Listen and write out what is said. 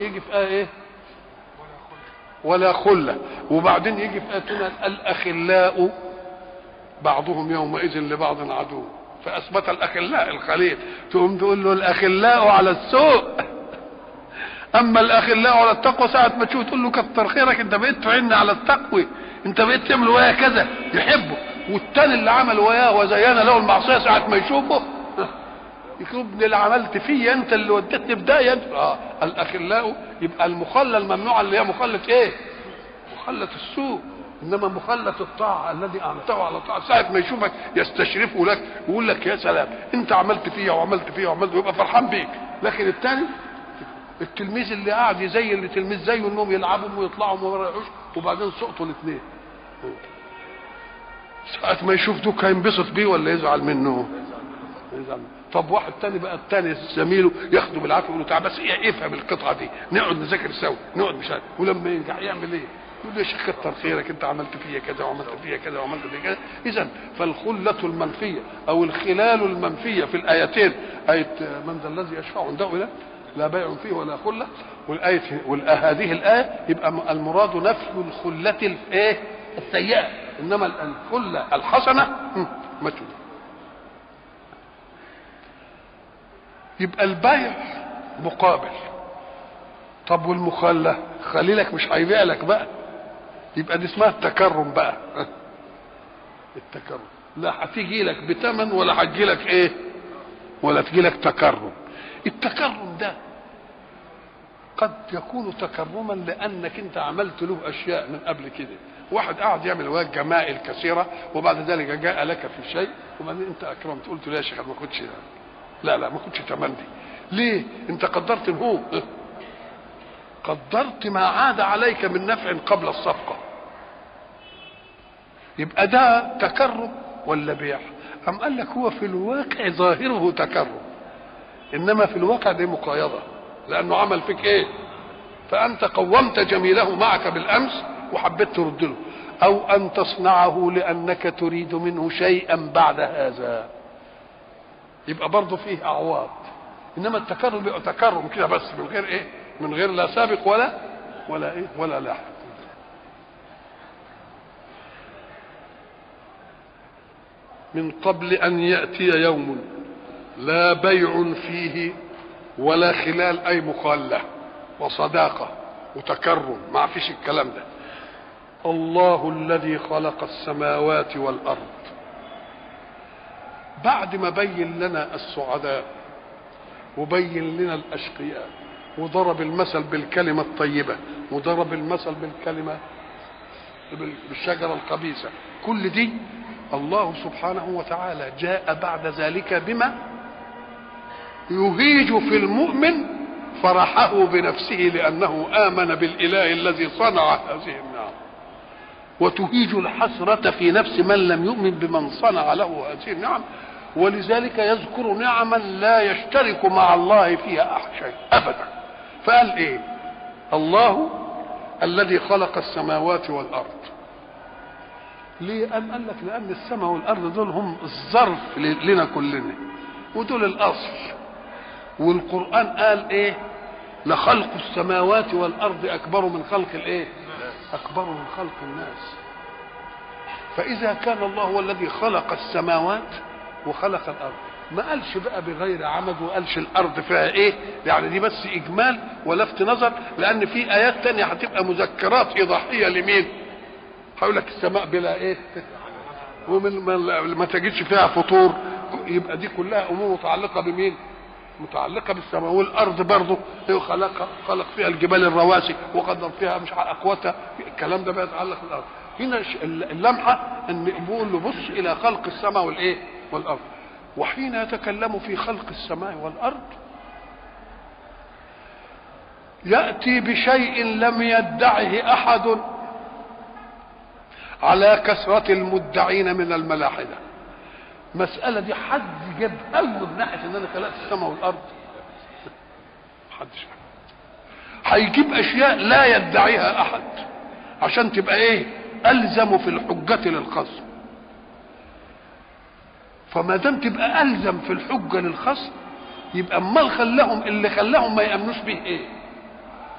يجي في آية ايه ولا خلة وبعدين يجي في آية تانية الأخلاء بعضهم يومئذ لبعض عدو فأثبت الأخلاء الخليل تقوم تقول له الأخلاء على السوء أما الأخلاء على التقوى ساعة ما تشوف تقول له كتر خيرك أنت بقيت تعين على التقوى أنت بقيت تعمل وياه كذا يحبه والتاني اللي عمل وياه وزين له المعصية ساعة ما يشوفه يقول ابن اللي عملت فيا انت اللي وديتني بداية اه الاخلاء يبقى المخلة الممنوعة اللي هي مخلة ايه مخلة السوء انما مخلة الطاعة الذي اعنته على طاعة ساعة ما يشوفك يستشرفه لك ويقول لك يا سلام انت عملت فيا وعملت فيا وعملت يبقى فرحان بيك لكن الثاني التلميذ اللي قاعد زي اللي تلميذ زيه انهم يلعبوا ويطلعوا وما يريحوش وبعدين سقطوا الاثنين ساعة ما يشوف دوك هينبسط بيه ولا يزعل منه يزعل منه طب واحد تاني بقى التاني زميله ياخده بالعافيه يقول له تعالى بس ايه افهم القطعه دي نقعد نذاكر سوا نقعد مش عارف ولما ينجح يعمل ايه؟ يقول له يا شيخ كتر خيرك انت عملت فيا كذا وعملت فيا كذا وعملت فيا كذا اذا فالخله المنفيه او الخلال المنفيه في الايتين ايه من ذا الذي يشفع عنده الى لا بيع فيه ولا خله والايه هذه الايه يبقى المراد نفي الخله الايه السيئه انما الخله الحسنه مجهول يبقى البيع مقابل طب والمخلة خليلك مش هيبيع لك بقى يبقى دي اسمها التكرم بقى التكرم لا هتيجي لك بثمن ولا هتجي لك ايه ولا تجي لك تكرم التكرم ده قد يكون تكرما لانك انت عملت له اشياء من قبل كده واحد قاعد يعمل وياك جمائل كثيره وبعد ذلك جاء لك في شيء وبعدين انت اكرمت قلت له يا شيخ ما كنتش لا لا ما كنتش تمني ليه انت قدرت هو قدرت ما عاد عليك من نفع قبل الصفقة يبقى ده تكرم ولا بيع أم قال لك هو في الواقع ظاهره تكرم إنما في الواقع دي مقايضة لأنه عمل فيك إيه فأنت قومت جميله معك بالأمس وحبيت ترد له أو أن تصنعه لأنك تريد منه شيئا بعد هذا يبقى برضه فيه اعواض انما التكرم يبقى تكرم كده بس من غير ايه من غير لا سابق ولا ولا ايه ولا لاحق من قبل ان ياتي يوم لا بيع فيه ولا خلال اي مخاله وصداقه وتكرم ما فيش الكلام ده الله الذي خلق السماوات والارض بعد ما بين لنا السعداء وبين لنا الاشقياء وضرب المثل بالكلمه الطيبه وضرب المثل بالكلمه بالشجره الخبيثه كل دي الله سبحانه وتعالى جاء بعد ذلك بما يهيج في المؤمن فرحه بنفسه لانه امن بالاله الذي صنع هذه النعم وتهيج الحسره في نفس من لم يؤمن بمن صنع له هذه النعم ولذلك يذكر نعما لا يشترك مع الله فيها احد شيء ابدا فقال ايه الله الذي خلق السماوات والارض ليه أم قال لك لان السماء والارض دول هم الظرف لنا كلنا ودول الاصل والقران قال ايه لخلق السماوات والارض اكبر من خلق الايه اكبر من خلق الناس فاذا كان الله هو الذي خلق السماوات وخلق الارض ما قالش بقى بغير عمد وقالش الارض فيها ايه يعني دي بس اجمال ولفت نظر لان في ايات تانية هتبقى مذكرات ايضاحيه لمين هقول لك السماء بلا ايه ومن ما تجدش فيها فطور يبقى دي كلها امور متعلقه بمين متعلقه بالسماء والارض برضه خلق خلق فيها الجبال الرواسي وقدر فيها مش اقواتها الكلام ده بقى يتعلق بالارض هنا اللمحه ان بيقول له بص الى خلق السماء والايه والارض وحين يتكلم في خلق السماء والارض ياتي بشيء لم يدعه احد على كثره المدعين من الملاحده مسألة دي حد جاب أول من ناحية إن أنا خلقت السماء والأرض محدش هيجيب أشياء لا يدعيها أحد عشان تبقى إيه ألزم في الحجة للخصم فما دام تبقى الزم في الحجه للخصم يبقى امال خلاهم اللي خلاهم ما يامنوش به ايه